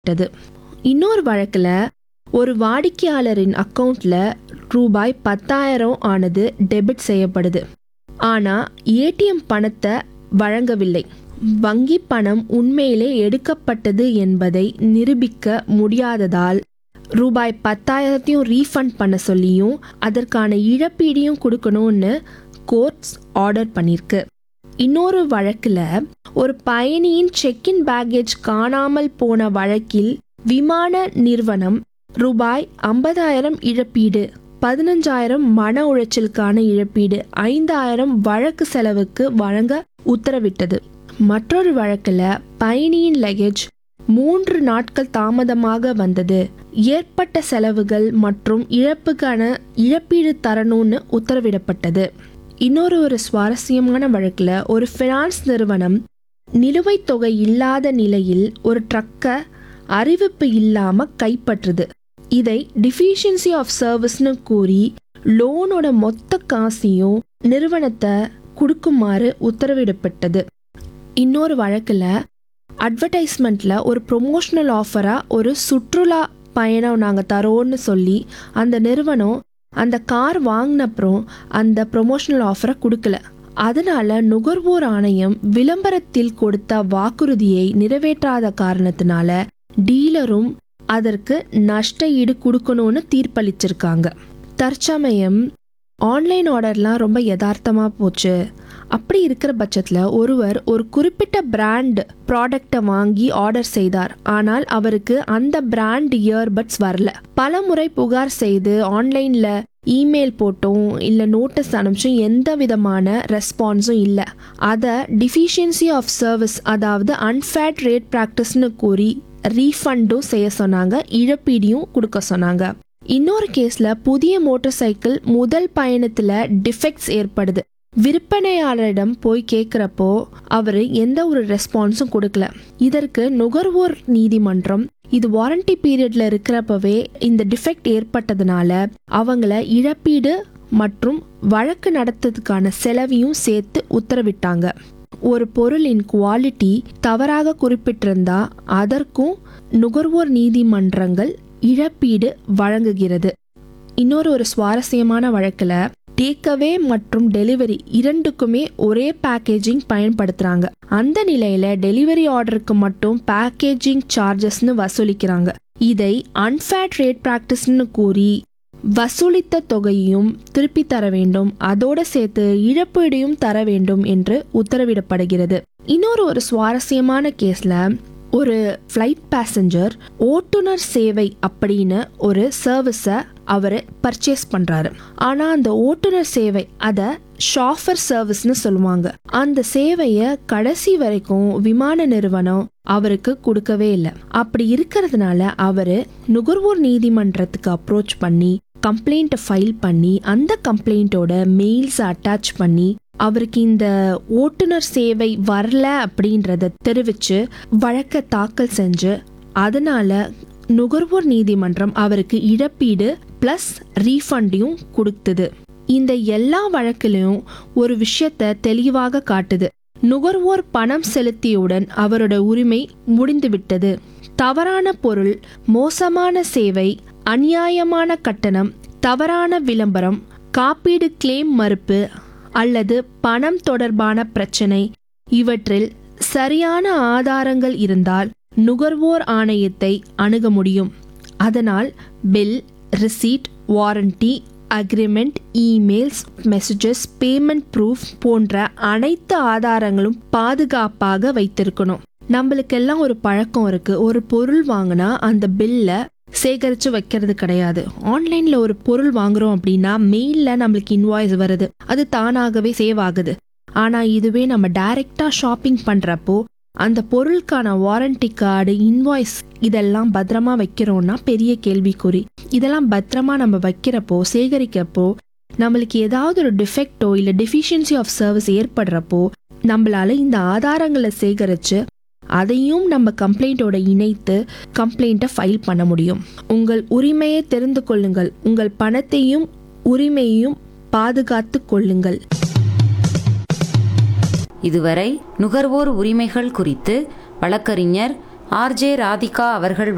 விட்டது இன்னொரு வழக்குல ஒரு வாடிக்கையாளரின் அக்கவுண்ட்ல ரூபாய் பத்தாயிரம் ஆனது டெபிட் செய்யப்படுது ஆனா ஏடிஎம் பணத்தை வழங்கவில்லை வங்கி பணம் உண்மையிலே எடுக்கப்பட்டது என்பதை நிரூபிக்க முடியாததால் ரூபாய் பத்தாயிரத்தையும் ரீஃபண்ட் பண்ண சொல்லியும் அதற்கான இழப்பீடையும் கொடுக்கணும்னு கோர்ட்ஸ் ஆர்டர் பண்ணியிருக்கு இன்னொரு வழக்குல ஒரு பயணியின் செக்கின் பேக்கேஜ் காணாமல் போன வழக்கில் விமான நிறுவனம் ரூபாய் ஐம்பதாயிரம் இழப்பீடு பதினஞ்சாயிரம் மன உளைச்சலுக்கான இழப்பீடு ஐந்தாயிரம் வழக்கு செலவுக்கு வழங்க உத்தரவிட்டது மற்றொரு வழக்குல பயணியின் லக்கேஜ் மூன்று நாட்கள் தாமதமாக வந்தது ஏற்பட்ட செலவுகள் மற்றும் இழப்புக்கான இழப்பீடு தரணும்னு உத்தரவிடப்பட்டது இன்னொரு ஒரு சுவாரஸ்யமான வழக்குல ஒரு ஃபினான்ஸ் நிறுவனம் நிலுவைத் தொகை இல்லாத நிலையில் ஒரு ட்ரக்கை அறிவிப்பு இல்லாம கைப்பற்றுது இதை டிஃபிஷியன்சி ஆஃப் சர்வீஸ்னு கூறி லோனோட மொத்த காசையும் நிறுவனத்தை கொடுக்குமாறு உத்தரவிடப்பட்டது இன்னொரு வழக்குல அட்வர்டைஸ்மெண்ட்ல ஒரு ப்ரொமோஷனல் ஆஃபரா ஒரு சுற்றுலா பயணம் நாங்கள் தரோன்னு சொல்லி அந்த நிறுவனம் அந்த கார் வாங்கினப்புறம் அந்த ப்ரொமோஷனல் ஆஃபரை கொடுக்கல அதனால நுகர்வோர் ஆணையம் விளம்பரத்தில் கொடுத்த வாக்குறுதியை நிறைவேற்றாத காரணத்தினால டீலரும் அதற்கு நஷ்ட ஈடு கொடுக்கணும்னு தீர்ப்பளிச்சிருக்காங்க தற்சமயம் ஆன்லைன் ஆர்டர்லாம் ரொம்ப யதார்த்தமா போச்சு அப்படி இருக்கிற பட்சத்தில் ஒருவர் ஒரு குறிப்பிட்ட பிராண்ட் ப்ராடக்டை வாங்கி ஆர்டர் செய்தார் ஆனால் அவருக்கு அந்த பிராண்ட் இயர்பட்ஸ் வரல பல முறை புகார் செய்து ஆன்லைனில் இமெயில் போட்டும் இல்லை நோட்டீஸ் அனுப்பிச்சும் எந்த விதமான ரெஸ்பான்ஸும் இல்லை அதை டிஃபிஷியன்சி ஆஃப் சர்வீஸ் அதாவது அன்ஃபேட் ரேட் ப்ராக்டிஸ்னு கூறி ரீஃபண்டும் செய்ய சொன்னாங்க இழப்பீடியும் கொடுக்க சொன்னாங்க இன்னொரு கேஸ்ல புதிய மோட்டார் சைக்கிள் முதல் பயணத்துல டிஃபெக்ட்ஸ் ஏற்படுது விற்பனையாளரிடம் போய் கேட்குறப்போ அவர் எந்த ஒரு ரெஸ்பான்ஸும் கொடுக்கல இதற்கு நுகர்வோர் நீதிமன்றம் இது வாரண்டி பீரியட்ல இருக்கிறப்பவே இந்த டிஃபெக்ட் ஏற்பட்டதுனால அவங்கள இழப்பீடு மற்றும் வழக்கு நடத்ததுக்கான செலவையும் சேர்த்து உத்தரவிட்டாங்க ஒரு பொருளின் குவாலிட்டி தவறாக குறிப்பிட்டிருந்தா அதற்கும் நுகர்வோர் நீதிமன்றங்கள் இழப்பீடு வழங்குகிறது இன்னொரு ஒரு சுவாரஸ்யமான வழக்குல டேக்அவே மற்றும் டெலிவரி இரண்டுக்குமே ஒரே பேக்கேஜிங் பயன்படுத்துறாங்க அந்த நிலையில டெலிவரி ஆர்டருக்கு மட்டும் பேக்கேஜிங் சார்ஜஸ்னு வசூலிக்கிறாங்க இதை அன்ஃபேட் ரேட் ப்ராக்டிஸ்னு கூறி வசூலித்த தொகையையும் திருப்பி தர வேண்டும் அதோட சேர்த்து இழப்பீடையும் தர வேண்டும் என்று உத்தரவிடப்படுகிறது இன்னொரு ஒரு சுவாரஸ்யமான கேஸ்ல ஒரு ஃப்ளைட் பேசஞ்சர் ஓட்டுநர் சேவை அப்படின்னு ஒரு சர்வீஸை அவர் பர்ச்சேஸ் பண்ணுறாரு ஆனால் அந்த ஓட்டுநர் சேவை அதை ஷாஃபர் சர்வீஸ்னு சொல்லுவாங்க அந்த சேவையை கடைசி வரைக்கும் விமான நிறுவனம் அவருக்கு கொடுக்கவே இல்லை அப்படி இருக்கிறதுனால அவர் நுகர்வோர் நீதிமன்றத்துக்கு அப்ரோச் பண்ணி கம்ப்ளைண்ட்டை ஃபைல் பண்ணி அந்த கம்ப்ளைண்ட்டோட மெயில்ஸை அட்டாச் பண்ணி அவருக்கு இந்த ஓட்டுநர் சேவை வரல அப்படின்றத தெரிவிச்சு வழக்க தாக்கல் செஞ்சு அதனால நுகர்வோர் நீதிமன்றம் அவருக்கு இழப்பீடு பிளஸ் ரீஃபண்டையும் கொடுத்தது இந்த எல்லா வழக்கிலையும் ஒரு விஷயத்த தெளிவாக காட்டுது நுகர்வோர் பணம் செலுத்தியவுடன் அவரோட உரிமை முடிந்துவிட்டது தவறான பொருள் மோசமான சேவை அநியாயமான கட்டணம் தவறான விளம்பரம் காப்பீடு கிளைம் மறுப்பு அல்லது பணம் தொடர்பான பிரச்சனை இவற்றில் சரியான ஆதாரங்கள் இருந்தால் நுகர்வோர் ஆணையத்தை அணுக முடியும் அதனால் bill receipt warranty agreement emails messages payment proof போன்ற அனைத்து ஆதாரங்களும் பாதுகாப்பாக வைத்திருக்கணும் நம்மளுக்கெல்லாம் ஒரு பழக்கம் இருக்கு ஒரு பொருள் வாங்கினா அந்த பில்லை சேகரித்து வைக்கிறது கிடையாது ஆன்லைனில் ஒரு பொருள் வாங்குறோம் அப்படின்னா மெயிலில் நம்மளுக்கு இன்வாய்ஸ் வருது அது தானாகவே சேவ் ஆகுது ஆனால் இதுவே நம்ம டைரெக்டாக ஷாப்பிங் பண்ணுறப்போ அந்த பொருளுக்கான வாரண்டி கார்டு இன்வாய்ஸ் இதெல்லாம் பத்திரமா வைக்கிறோம்னா பெரிய கேள்விக்குறி இதெல்லாம் பத்திரமா நம்ம வைக்கிறப்போ சேகரிக்கிறப்போ நம்மளுக்கு ஏதாவது ஒரு டிஃபெக்டோ இல்லை டெஃபிஷியன்சி ஆஃப் சர்வீஸ் ஏற்படுறப்போ நம்மளால இந்த ஆதாரங்களை சேகரித்து அதையும் நம்ம கம்ப்ளைண்ட்டோட இணைத்து கம்ப்ளைண்ட்டை ஃபைல் பண்ண முடியும் உங்கள் உரிமையை தெரிந்து கொள்ளுங்கள் உங்கள் பணத்தையும் உரிமையையும் பாதுகாத்து கொள்ளுங்கள் இதுவரை நுகர்வோர் உரிமைகள் குறித்து வழக்கறிஞர் ஆர்ஜே ராதிகா அவர்கள்